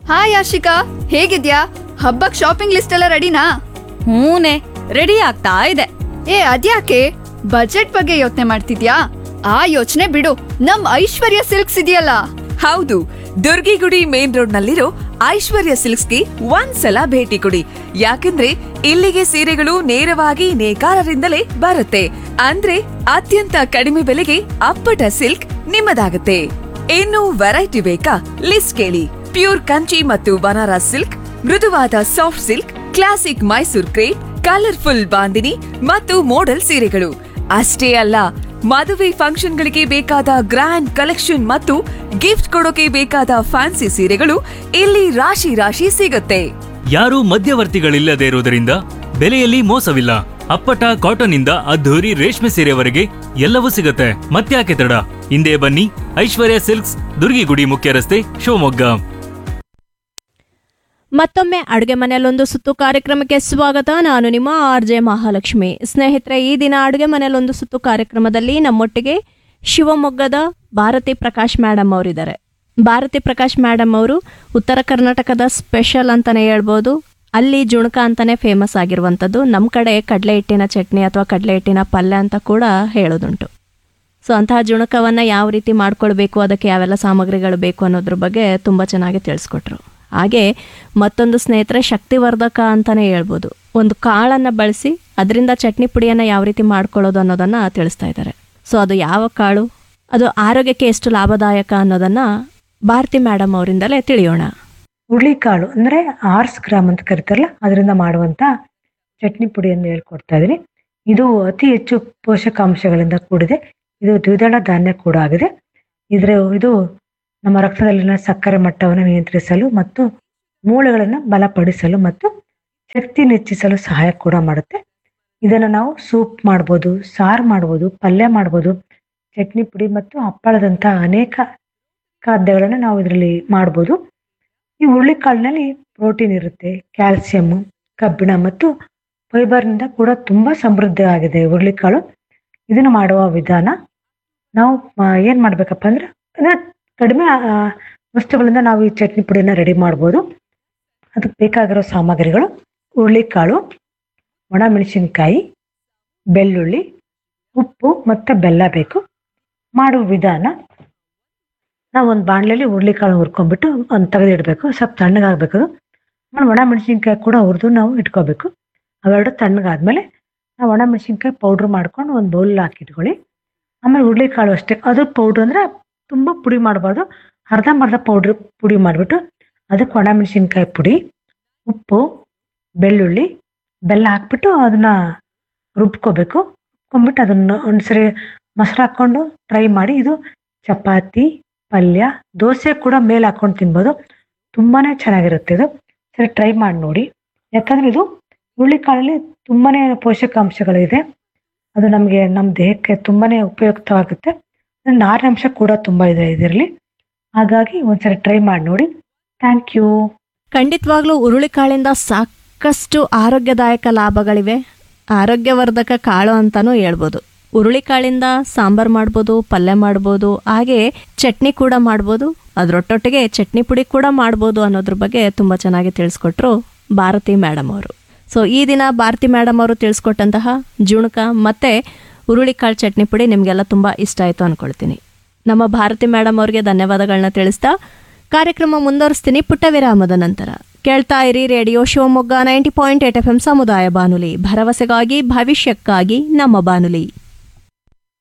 hi Ashika ಹೇಗಿದ್ಯಾ ಹಬ್ಬಕ್ shopping list ಎಲ್ಲ ರೆಡಿನಾ ಹೂನೆ ರೆಡಿ ಆಗ್ತಾ ಇದೆ ಏ ಅದ್ಯಾಕೆ ಬಜೆಟ್ ಬಗ್ಗೆ ಯೋಚನೆ ಮಾಡ್ತಿದ್ಯಾ ಆ ಯೋಚನೆ ಬಿಡು ನಮ್ ಐಶ್ವರ್ಯ ಸಿಲ್ಕ್ಸ್ ಇದೆಯಲ್ಲ ಹೌದು ದುರ್ಗಿಗುಡಿ ಮೇನ್ ರೋಡ್ ನಲ್ಲಿರೋ ಐಶ್ವರ್ಯ ಸಿಲ್ಕ್ಸ್ಗೆ ಒಂದ್ಸಲ ಭೇಟಿ ಕೊಡಿ ಯಾಕಂದ್ರೆ ಇಲ್ಲಿಗೆ ಸೀರೆಗಳು ನೇರವಾಗಿ ನೇಕಾರರಿಂದಲೇ ಬರುತ್ತೆ ಅಂದ್ರೆ ಅತ್ಯಂತ ಕಡಿಮೆ ಬೆಲೆಗೆ ಅಪ್ಪಟ ಸಿಲ್ಕ್ ನಿಮ್ಮದಾಗುತ್ತೆ ಇನ್ನು ವೆರೈಟಿ ಬೇಕಾ ಲಿಸ್ಟ್ ಕೇಳಿ ಪ್ಯೂರ್ ಕಂಚಿ ಮತ್ತು ಬನಾರಸ್ ಸಿಲ್ಕ್ ಮೃದುವಾದ soft silk classic Mysore crepe colourful bandhani ಮತ್ತು ಮೋಡಲ್ ಸೀರೆಗಳು ಅಷ್ಟೇ ಅಲ್ಲ ಮದುವೆ ಫಂಕ್ಷನ್ಗಳಿಗೆ ಬೇಕಾದ ಗ್ರ್ಯಾಂಡ್ ಕಲೆಕ್ಷನ್ ಮತ್ತು ಗಿಫ್ಟ್ ಕೊಡೋಕೆ ಬೇಕಾದ ಫ್ಯಾನ್ಸಿ ಸೀರೆಗಳು ಇಲ್ಲಿ ರಾಶಿ ರಾಶಿ ಸಿಗುತ್ತೆ ಯಾರೂ ಮಧ್ಯವರ್ತಿಗಳಿಲ್ಲದೆ ಇರುವುದರಿಂದ ಬೆಲೆಯಲ್ಲಿ ಮೋಸವಿಲ್ಲ ಅಪ್ಪಟ ಕಾಟನ್ ಇಂದ ಅದ್ಧೂರಿ ರೇಷ್ಮೆ ಸೀರೆವರೆಗೆ ಎಲ್ಲವೂ ಸಿಗುತ್ತೆ ಮತ್ತ್ಯಾಕೆ ತಡ ಹಿಂದೆ ಬನ್ನಿ ಐಶ್ವರ್ಯ ಸಿಲ್ಕ್ಸ್ ದುರ್ಗಿಗುಡಿ ಮುಖ್ಯ ರಸ್ತೆ ಶಿವಮೊಗ್ಗ ಮತ್ತೊಮ್ಮೆ ಅಡುಗೆ ಮನೆಯಲ್ಲೊಂದು ಸುತ್ತು ಕಾರ್ಯಕ್ರಮಕ್ಕೆ ಸ್ವಾಗತ ನಾನು ನಿಮ್ಮ ಆರ್ ಜೆ ಮಹಾಲಕ್ಷ್ಮಿ ಸ್ನೇಹಿತರೆ ಈ ದಿನ ಅಡುಗೆ ಮನೆಯಲ್ಲೊಂದು ಸುತ್ತು ಕಾರ್ಯಕ್ರಮದಲ್ಲಿ ನಮ್ಮೊಟ್ಟಿಗೆ ಶಿವಮೊಗ್ಗದ ಭಾರತಿ ಪ್ರಕಾಶ್ ಮೇಡಮ್ ಅವರಿದ್ದಾರೆ ಭಾರತಿ ಪ್ರಕಾಶ್ ಮೇಡಮ್ ಅವರು ಉತ್ತರ ಕರ್ನಾಟಕದ ಸ್ಪೆಷಲ್ ಅಂತಾನೆ ಹೇಳ್ಬೋದು ಅಲ್ಲಿ ಜುಣಕ ಅಂತಾನೆ ಫೇಮಸ್ ಆಗಿರುವಂಥದ್ದು ನಮ್ಮ ಕಡೆ ಕಡಲೆ ಹಿಟ್ಟಿನ ಚಟ್ನಿ ಅಥವಾ ಕಡಲೆ ಹಿಟ್ಟಿನ ಪಲ್ಯ ಅಂತ ಕೂಡ ಹೇಳೋದುಂಟು ಸೊ ಅಂತಹ ಜುಣಕವನ್ನು ಯಾವ ರೀತಿ ಮಾಡ್ಕೊಳ್ಬೇಕು ಅದಕ್ಕೆ ಯಾವೆಲ್ಲ ಸಾಮಗ್ರಿಗಳು ಬೇಕು ಅನ್ನೋದ್ರ ಬಗ್ಗೆ ತುಂಬ ಚೆನ್ನಾಗಿ ತಿಳಿಸ್ಕೊಟ್ರು ಹಾಗೆ ಮತ್ತೊಂದು ಸ್ನೇಹಿತರೆ ಶಕ್ತಿವರ್ಧಕ ಅಂತಲೇ ಹೇಳ್ಬೋದು ಒಂದು ಕಾಳನ್ನು ಬಳಸಿ ಅದರಿಂದ ಚಟ್ನಿ ಪುಡಿಯನ್ನು ಯಾವ ರೀತಿ ಮಾಡ್ಕೊಳ್ಳೋದು ಅನ್ನೋದನ್ನು ತಿಳಿಸ್ತಾ ಇದ್ದಾರೆ ಸೊ ಅದು ಯಾವ ಕಾಳು ಅದು ಆರೋಗ್ಯಕ್ಕೆ ಎಷ್ಟು ಲಾಭದಾಯಕ ಅನ್ನೋದನ್ನು ಭಾರತಿ ಮೇಡಮ್ ಅವರಿಂದಲೇ ತಿಳಿಯೋಣ ಹುರುಳಿಕಾಳು ಅಂದ್ರೆ ಆರ್ಸ್ ಗ್ರಾಮ್ ಅಂತ ಕರಿತಾರಲ್ಲ ಅದರಿಂದ ಮಾಡುವಂತ ಚಟ್ನಿ ಪುಡಿಯನ್ನು ಹೇಳ್ಕೊಡ್ತಾ ಇದೀನಿ ಇದು ಅತಿ ಹೆಚ್ಚು ಪೋಷಕಾಂಶಗಳಿಂದ ಕೂಡಿದೆ ಇದು ದ್ವಿದಳ ಧಾನ್ಯ ಕೂಡ ಆಗಿದೆ ಇದ್ರ ಇದು ನಮ್ಮ ರಕ್ತದಲ್ಲಿನ ಸಕ್ಕರೆ ಮಟ್ಟವನ್ನು ನಿಯಂತ್ರಿಸಲು ಮತ್ತು ಮೂಳೆಗಳನ್ನು ಬಲಪಡಿಸಲು ಮತ್ತು ಶಕ್ತಿ ಹೆಚ್ಚಿಸಲು ಸಹಾಯ ಕೂಡ ಮಾಡುತ್ತೆ ಇದನ್ನು ನಾವು ಸೂಪ್ ಮಾಡ್ಬೋದು ಸಾರು ಮಾಡ್ಬೋದು ಪಲ್ಯ ಮಾಡ್ಬೋದು ಚಟ್ನಿ ಪುಡಿ ಮತ್ತು ಹಪ್ಪಳದಂತ ಅನೇಕ ಖಾದ್ಯಗಳನ್ನು ನಾವು ಇದರಲ್ಲಿ ಮಾಡ್ಬೋದು ಈ ಹುರುಳಿಕಾಳಿನಲ್ಲಿ ಪ್ರೋಟೀನ್ ಇರುತ್ತೆ ಕ್ಯಾಲ್ಸಿಯಂ ಕಬ್ಬಿಣ ಮತ್ತು ಫೈಬರ್ನಿಂದ ಕೂಡ ತುಂಬಾ ಸಮೃದ್ಧ ಆಗಿದೆ ಹುರುಳಿಕಾಳು ಇದನ್ನು ಮಾಡುವ ವಿಧಾನ ನಾವು ಆ, ಏನ್ ಮಾಡ್ಬೇಕಪ್ಪ ಅಂದ್ರೆ ಅಂದ್ರೆ ಕಡಿಮೆ ಆ, ವಸ್ತುಗಳಿಂದ ನಾವು ಈ ಚಟ್ನಿ ಪುಡಿನ ರೆಡಿ ಮಾಡ್ಬೋದು ಅದಕ್ಕೆ ಬೇಕಾಗಿರೋ ಸಾಮಗ್ರಿಗಳು ಹುರುಳಿಕಾಳು ಒಣಮೆಣಸಿನ್ಕಾಯಿ ಬೆಳ್ಳುಳ್ಳಿ ಉಪ್ಪು ಮತ್ತೆ ಬೆಲ್ಲ ಬೇಕು ಮಾಡುವ ವಿಧಾನ ನಾವು ಒಂದು ಬಾಣಲೆಯಲ್ಲಿ ಹುರುಳಿಕಾಳು ಹುರ್ಕೊಂಡ್ಬಿಟ್ಟು ಒಂದು ತೆಗೆದಿಡಬೇಕು ಸ್ವಲ್ಪ ತಣ್ಣಗಾಗಬೇಕು ಆಮೇಲೆ ಒಣ ಮೆಣಸಿನ್ಕಾಯಿ ಕೂಡ ಹುರಿದು ನಾವು ಇಟ್ಕೋಬೇಕು ಅವೆರಡು ತಣ್ಣಗಾದ್ಮೇಲೆ ನಾವು ಒಣ ಮೆಣಸಿನ್ಕಾಯಿ ಪೌಡ್ರ್ ಮಾಡ್ಕೊಂಡು ಒಂದು ಬೌಲ್ ಹಾಕಿಟ್ಕೊಳ್ಳಿ ಆಮೇಲೆ ಹುರುಳಿಕಾಳು ಅಷ್ಟೇ ಅದು ಪೌಡ್ರ್ ಅಂದರೆ ತುಂಬ ಪುಡಿ ಮಾಡಬಾರ್ದು ಅರ್ಧಂಬರ್ಧ ಪೌಡ್ರ್ ಪುಡಿ ಮಾಡಿಬಿಟ್ಟು ಅದಕ್ಕೆ ಒಣ ಮೆಣಸಿನ್ಕಾಯಿ ಪುಡಿ ಉಪ್ಪು ಬೆಳ್ಳುಳ್ಳಿ ಬೆಲ್ಲ ಹಾಕ್ಬಿಟ್ಟು ಅದನ್ನ ರುಬ್ಕೋಬೇಕು ರುಬ್ಕೊಂಡ್ಬಿಟ್ಟು ಅದನ್ನು ಒಂದ್ಸರಿ ಮೊಸರು ಹಾಕ್ಕೊಂಡು ಫ್ರೈ ಮಾಡಿ ಇದು ಚಪಾತಿ ಪಲ್ಯ ದೋಸೆ ಕೂಡ ಮೇಲೆ ಹಾಕೊಂಡು ತಿನ್ಬೋದು ತುಂಬಾನೇ ಚೆನ್ನಾಗಿರುತ್ತೆ ಇದು ಸರಿ ಟ್ರೈ ಮಾಡಿ ನೋಡಿ ಯಾಕಂದ್ರೆ ಇದು ಹುರುಳಿಕಾಳಲ್ಲಿ ತುಂಬಾನೇ ಪೋಷಕಾಂಶಗಳಿದೆ ಅದು ನಮಗೆ ನಮ್ಮ ದೇಹಕ್ಕೆ ತುಂಬಾನೇ ಉಪಯುಕ್ತವಾಗುತ್ತೆ ನಾರಿನಂಶ ಕೂಡ ತುಂಬಾ ಇದೆ ಇದರಲ್ಲಿ ಹಾಗಾಗಿ ಒಂದ್ಸರಿ ಟ್ರೈ ಮಾಡಿ ನೋಡಿ ಥ್ಯಾಂಕ್ ಯು ಖಂಡಿತವಾಗ್ಲೂ ಹುರುಳಿಕಾಳಿಂದ ಸಾಕಷ್ಟು ಆರೋಗ್ಯದಾಯಕ ಲಾಭಗಳಿವೆ ಆರೋಗ್ಯವರ್ಧಕ ಕಾಳು ಅಂತಾನೂ ಹೇಳ್ಬೋದು ಹುರುಳಿಕಾಳಿಂದ ಸಾಂಬಾರ್ ಮಾಡ್ಬೋದು ಪಲ್ಯ ಮಾಡ್ಬೋದು ಹಾಗೆ ಚಟ್ನಿ ಕೂಡ ಮಾಡ್ಬೋದು ಅದರೊಟ್ಟೊಟ್ಟಿಗೆ ಚಟ್ನಿ ಪುಡಿ ಕೂಡ ಮಾಡ್ಬೋದು ಅನ್ನೋದ್ರ ಬಗ್ಗೆ ತುಂಬ ಚೆನ್ನಾಗಿ ತಿಳಿಸ್ಕೊಟ್ರು ಭಾರತಿ ಮೇಡಮ್ ಅವರು ಸೊ ಈ ದಿನ ಭಾರತಿ ಮೇಡಮ್ ಅವರು ತಿಳಿಸ್ಕೊಟ್ಟಂತಹ ಜುಣಕ ಮತ್ತು ಹುರುಳಿಕಾಳು ಚಟ್ನಿ ಪುಡಿ ನಿಮಗೆಲ್ಲ ತುಂಬ ಇಷ್ಟ ಆಯಿತು ಅಂದ್ಕೊಳ್ತೀನಿ ನಮ್ಮ ಭಾರತಿ ಮೇಡಮ್ ಅವ್ರಿಗೆ ಧನ್ಯವಾದಗಳನ್ನ ತಿಳಿಸ್ತಾ ಕಾರ್ಯಕ್ರಮ ಮುಂದುವರಿಸ್ತೀನಿ ಪುಟ್ಟ ವಿರಾಮದ ನಂತರ ಕೇಳ್ತಾ ಇರಿ radio Shivamogga ninety point eight F M ಸಮುದಾಯ ಬಾನುಲಿ ಭರವಸೆಗಾಗಿ ಭವಿಷ್ಯಕ್ಕಾಗಿ ನಮ್ಮ ಬಾನುಲಿ